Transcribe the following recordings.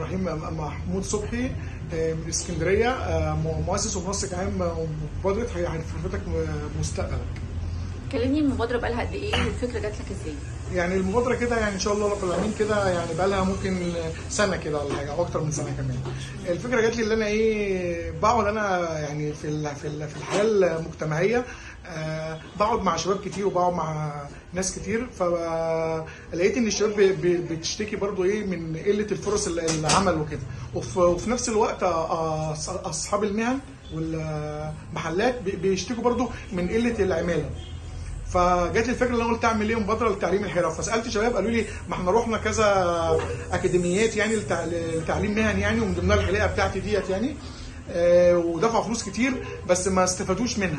الرحيم محمود صبحي من اسكندريه مؤسس ومنسق عام مبادره حضرتك مستقبلك كلمني المبادره بقالها قد ايه والفكره جات لك ازاي؟ يعني المبادره كده يعني ان شاء الله رب العالمين كده يعني بقى لها ممكن سنه كده ولا حاجه او اكتر من سنه كمان الفكره جات لي ان انا ايه بقعد انا يعني في ال في ال في الحياه المجتمعيه أه بقعد مع شباب كتير وبقعد مع ناس كتير فلقيت ان الشباب بتشتكي برضو ايه من قله الفرص العمل وكده وفي نفس الوقت اصحاب المهن والمحلات بيشتكوا برضو من قله العماله فجات لي الفكره اللي انا قلت اعمل ايه مبادره لتعليم الحرف فسالت شباب قالوا لي ما احنا رحنا كذا اكاديميات يعني لتعليم مهن يعني ومن ضمنها الحلاقه بتاعتي ديت يعني آه ودفعوا فلوس كتير بس ما استفادوش منها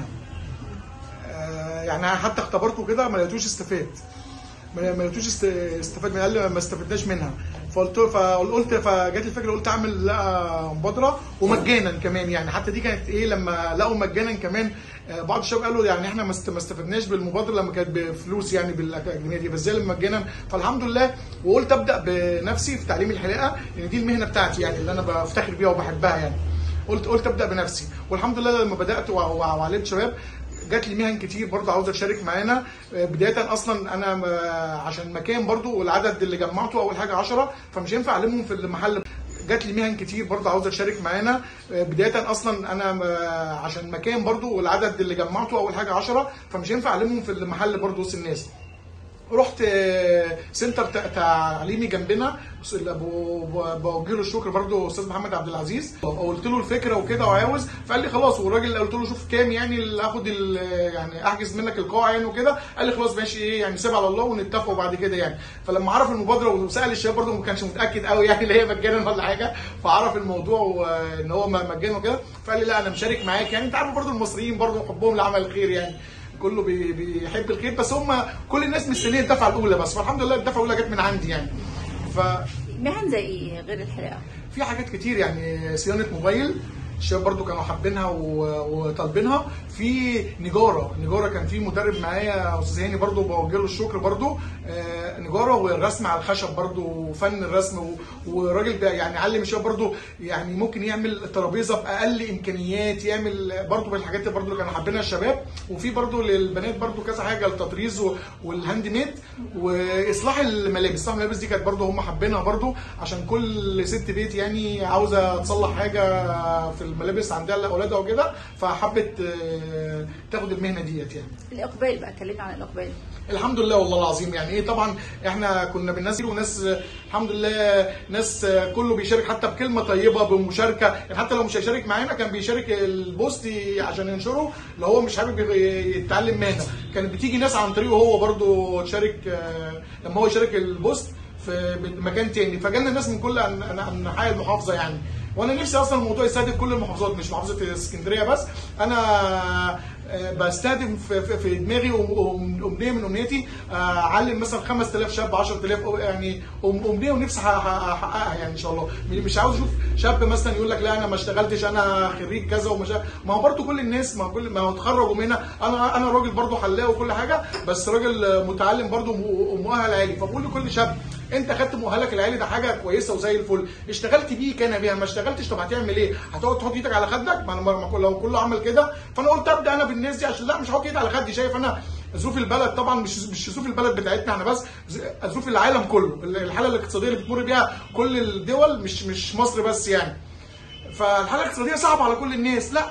آه يعني حتى اختبرته كده ما لقيتوش استفاد ما لقيتوش استفاد من قال ما استفدناش منها فقلت فقلت فجات لي الفكره قلت اعمل مبادره ومجانا كمان يعني حتى دي كانت ايه لما لقوا مجانا كمان بعض الشباب قالوا يعني احنا ما استفدناش بالمبادره لما كانت بفلوس يعني بالاكاديميه دي بس زي لما مجانا فالحمد لله وقلت ابدا بنفسي في تعليم الحلاقه لان دي المهنه بتاعتي يعني اللي انا بفتخر بيها وبحبها يعني قلت قلت ابدا بنفسي والحمد لله لما بدات وعلمت شباب جات لي مهن كتير برضه عاوزه تشارك معانا بدايه اصلا انا عشان المكان برضه والعدد اللي جمعته اول حاجه 10 فمش هينفع اعلمهم في المحل جات لي مهن كتير برضه عاوزه تشارك معانا بدايه اصلا انا عشان المكان برضه والعدد اللي جمعته اول حاجه 10 فمش هينفع اعلمهم في المحل برضه وسط الناس رحت سنتر تعليمي جنبنا بوجه له الشكر برضه استاذ محمد عبد العزيز قلت له الفكره وكده وعاوز فقال لي خلاص والراجل قلت له شوف كام يعني اللي اخد يعني احجز منك القاعه يعني وكده قال لي خلاص ماشي ايه يعني سيب على الله ونتفقوا بعد كده يعني فلما عرف المبادره وسال الشباب برضه ما كانش متاكد قوي يعني اللي هي مجانا ولا حاجه فعرف الموضوع ان هو مجانا وكده فقال لي لا انا مشارك معاك يعني انت عارف برضه المصريين برضه حبهم لعمل الخير يعني كله بيحب الخير بس هم كل الناس مستنيه الدفعه الاولى بس فالحمد لله الدفعه الاولى جت من عندي يعني ف مهن زي ايه غير الحلاقه؟ في حاجات كتير يعني صيانه موبايل الشباب برضو كانوا حابينها وطالبينها في نجاره نجاره كان في مدرب معايا استاذ هاني برضو بوجه له الشكر برضو آه نجاره والرسم على الخشب برضو وفن الرسم وراجل يعني علم الشباب برضو يعني ممكن يعمل ترابيزه باقل امكانيات يعمل برضو بالحاجات اللي برضو اللي كانوا حابينها الشباب وفي برضو للبنات برضو كذا حاجه التطريز والهاند ميد واصلاح الملابس اصلاح الملابس دي كانت برضو هم حابينها برضو عشان كل ست بيت يعني عاوزه تصلح حاجه في الملابس عندها لاولادها وكده فحبت تاخد المهنه ديت يعني الاقبال بقى كلمنا عن الاقبال الحمد لله والله العظيم يعني ايه طبعا احنا كنا بالناس وناس الحمد لله ناس كله بيشارك حتى بكلمه طيبه بمشاركه يعني حتى لو مش هيشارك معانا كان بيشارك البوست عشان ينشره لو هو مش حابب يتعلم مهنه كانت بتيجي ناس عن طريقه هو برده تشارك لما هو يشارك البوست في مكان تاني فجالنا ناس من كل انحاء المحافظه يعني وانا نفسي اصلا الموضوع يستهدف كل المحافظات مش محافظه اسكندريه بس انا بستهدف في دماغي وامنيه من امنيتي اعلم مثلا 5000 شاب 10000 يعني امنيه ونفسي احققها يعني ان شاء الله مش عاوز اشوف شاب مثلا يقول لك لا انا ما اشتغلتش انا خريج كذا ومش ما هو برضه كل الناس ما كل ما هو اتخرجوا من هنا انا انا راجل برضه حلاق وكل حاجه بس راجل متعلم برضه ومؤهل عالي فبقول لكل شاب انت خدت مؤهلك العالي ده حاجه كويسه وزي الفل اشتغلت بيه كان بيها ما اشتغلتش طب هتعمل ايه هتقعد تحط ايدك على خدك ما انا لو كله عمل كده فانا قلت ابدا انا بالناس دي عشان لا مش هحط ايدي على خدي شايف انا ظروف البلد طبعا مش مش ظروف البلد بتاعتنا احنا بس ظروف العالم كله الحاله الاقتصاديه اللي بتمر بيها كل الدول مش مش مصر بس يعني فالحاله الاقتصاديه صعبه على كل الناس لا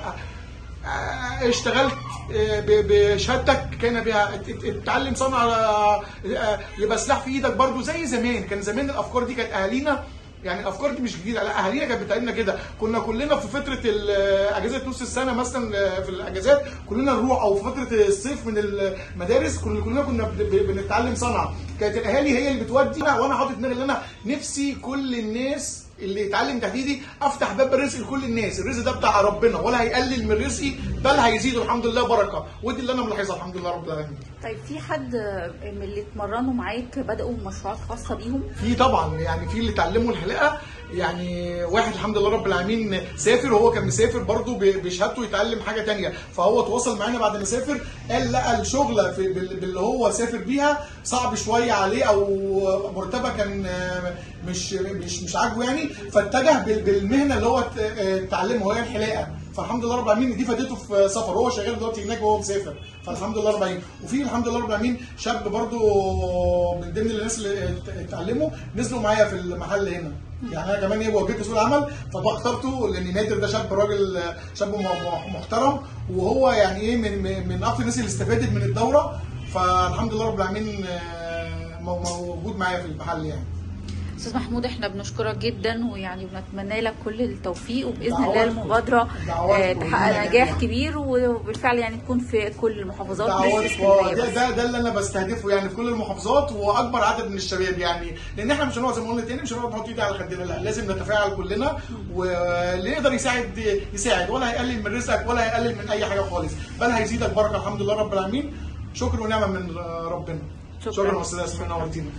اشتغلت بشهادتك كان بها اتعلم صنعه يبقى سلاح في ايدك برضو زي زمان كان زمان الافكار دي كانت اهالينا يعني الافكار دي مش جديده لا اهالينا كانت بتعلمنا كده كنا كلنا في فتره اجازه نص السنه مثلا في الاجازات كلنا نروح او في فتره الصيف من المدارس كلنا كنا بنتعلم صنعه كانت الاهالي هي اللي بتودي وانا حاطط دماغي ان انا نفسي كل الناس اللي يتعلم تحديدي افتح باب الرزق لكل الناس الرزق ده بتاع ربنا ولا هيقلل من رزقي بل هيزيد الحمد لله بركه ودي اللي انا ملاحظها الحمد لله رب العالمين طيب في حد من اللي اتمرنوا معاك بداوا مشروعات خاصه بيهم في طبعا يعني في اللي اتعلموا الحلاقه يعني واحد الحمد لله رب العالمين سافر وهو كان مسافر برضه بشهادته يتعلم حاجه تانية فهو تواصل معانا بعد ما سافر قال لقى الشغله في باللي هو سافر بيها صعب شويه عليه او مرتبه كان مش مش مش عاجبه يعني البشري فاتجه بال- بالمهنه اللي هو ت- آه، اتعلمها وهي الحلاقه فالحمد لله رب العالمين دي فادته في سفر هو شغال دلوقتي هناك وهو مسافر فالحمد لله رب العالمين وفي الحمد لله رب العالمين شاب برضو من ضمن الناس اللي ات- اتعلموا نزلوا معايا في المحل هنا يعني انا كمان ايه واجهت سوق العمل فاخترته لان نادر ده شاب راجل آه، شاب م- م- محترم وهو يعني ايه من من- من اكتر الناس اللي استفادت من الدوره فالحمد لله رب العالمين آه، مو- موجود معايا في المحل يعني استاذ محمود احنا بنشكرك جدا ويعني بنتمنى لك كل التوفيق وباذن الله دعواتكم. المبادره دعواتكم آه، تحقق لينا نجاح جميعاً. كبير وبالفعل يعني تكون في كل المحافظات مش في دعوات اسكندريه ده, بس. ده ده اللي انا بستهدفه يعني في كل المحافظات واكبر عدد من الشباب يعني لان احنا مش هنقعد زي ما قلنا تاني مش هنقعد نحط ايدي على خدنا لا لازم نتفاعل كلنا واللي يقدر يساعد يساعد ولا هيقلل من رزقك ولا هيقلل من اي حاجه خالص بل هيزيدك بركه الحمد لله رب العالمين شكر ونعمه من ربنا شكراً. شكرا استاذ اسماء نورتينا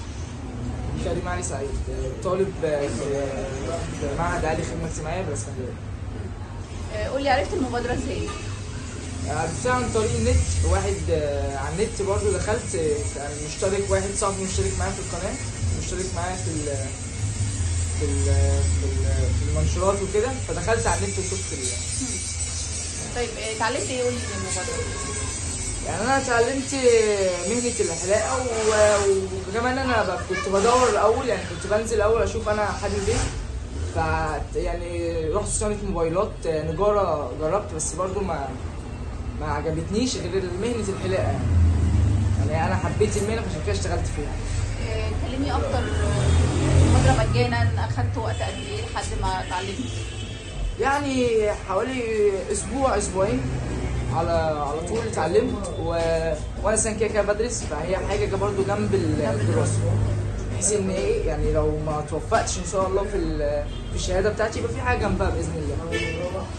كريم علي سعيد طالب في معهد عالي خدمة اجتماعية بالاسكندرية آه، قول لي عرفت المبادره ازاي؟ عرفتها عن طريق النت واحد آه، على النت برضه دخلت آه، كان مشترك واحد صاحبي مشترك معايا في القناة مشترك معايا في ال في ال في, ال في المنشورات وكده فدخلت على النت وشفت ال طيب آه، اتعلمت ايه قول لي من المبادره؟ يعني انا اتعلمت مهنه الحلاقه و- وكمان انا ب- كنت بدور الاول يعني كنت بنزل الاول اشوف انا حابب ايه ف يعني رحت صيانه موبايلات نجاره جربت بس برضو ما ما عجبتنيش غير مهنه الحلاقه يعني يعني انا حبيت المهنه فعشان كده اشتغلت فيها آه، كلمني اكتر آه، المبادره مجانا اخدت وقت قد ايه لحد ما اتعلمت؟ يعني حوالي اسبوع اسبوعين على على طول اتعلمت و... وانا سنه كده كده بدرس فهي حاجه برضو جنب الدراسه بحيث ان ايه يعني لو ما توفقتش ان شاء الله في ال- في الشهاده بتاعتي يبقى في حاجه جنبها باذن الله